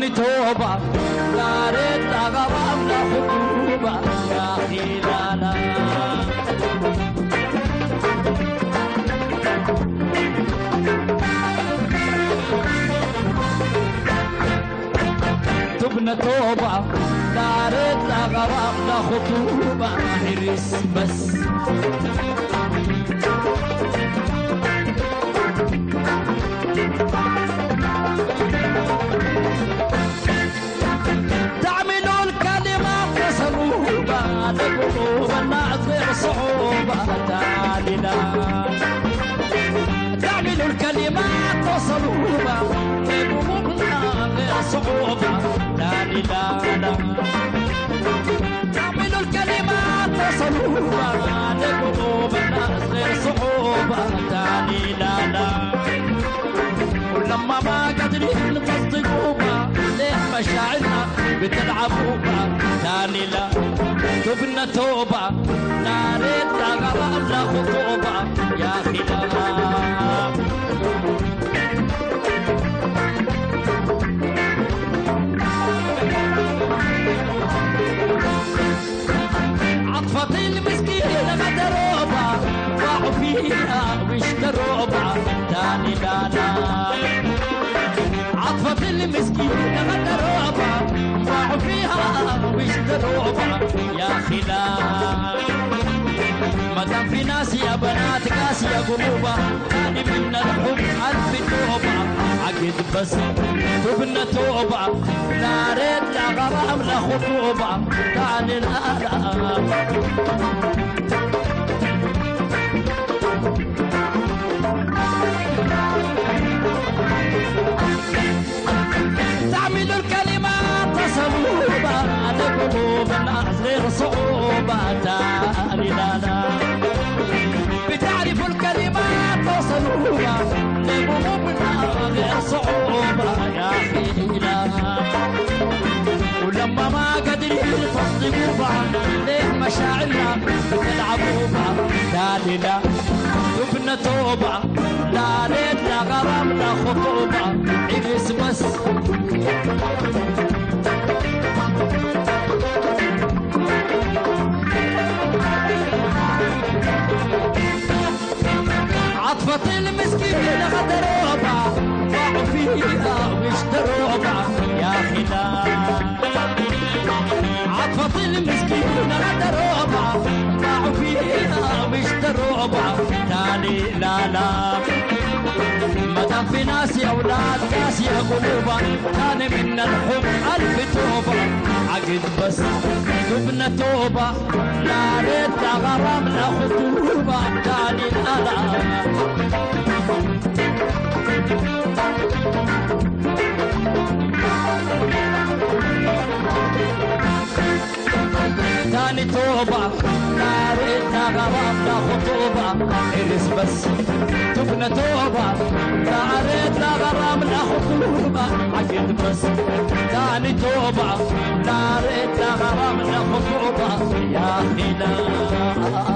تاني توبة لا ريت غرام لا خطوبة يا أخي لا لا تبنى توبة لا ريت لا غرام لا خطوبة حرس بس تعملوا الكلمة صعوبة لقلوب الناس غير صعوبة تعالي لا تعملوا الكلمات صعوبة لقلوب الناس غير صعوبة لا لا لا تعملوا الكلمات صعوبة لقلوب الناس غير صعوبة تاني لا لا ولما ما قادرين تصدقوا بها ليه مشاعرنا بتلعبوا بها تاني لا تبنى توبة لا ريت لا غرام لا خطوبة يا أخي لا عطفة المسكينة مدروبة ضاعوا فيها واشتروبة تاني لا لا عطفة المسكينة مدروبة ضاعوا فيها واشتروبة يا أخي لا ما دام في ناس يا بنات قاسية قلوبة تاني من الحب ألف توبة عقد بس تبنى توبة لا ريت لا غرام لا خطوبة تاني لا لا تعمل الكلمات صعوبة لقلوب الناس غير صعوبة تاني لا لا بتعرف الكلمات صعوبة لقلوب الناس غير صعوبة يا أخي لا ولما ما قادرين تصدقوا بها ليه مشاعرنا بتلعبوا بها تاني لا تبنى توبة لا ريت لا غرام لا خطوبة عرس بس عطفة المسكين غدروبة ضاعوا فيها واشتروبة يا أخي لا عطفة المسكين غدروبة ضاعوا فيها واشتروبة تاني لا لا ما دام في ناس يا اولاد قاسية قلوبا كان من الحب الف توبة عقد بس تبنى توبة لا ريت لا غرام لا خطوبة تاني لا لا تاني توبة لا ريت لا غرام لا خطوبة ارس بس تبنى توبة لا ريت لا غرام لا خطوبة عقد بس تاني توبة لا ريت لا غرام لا خطوبة يا أخي لا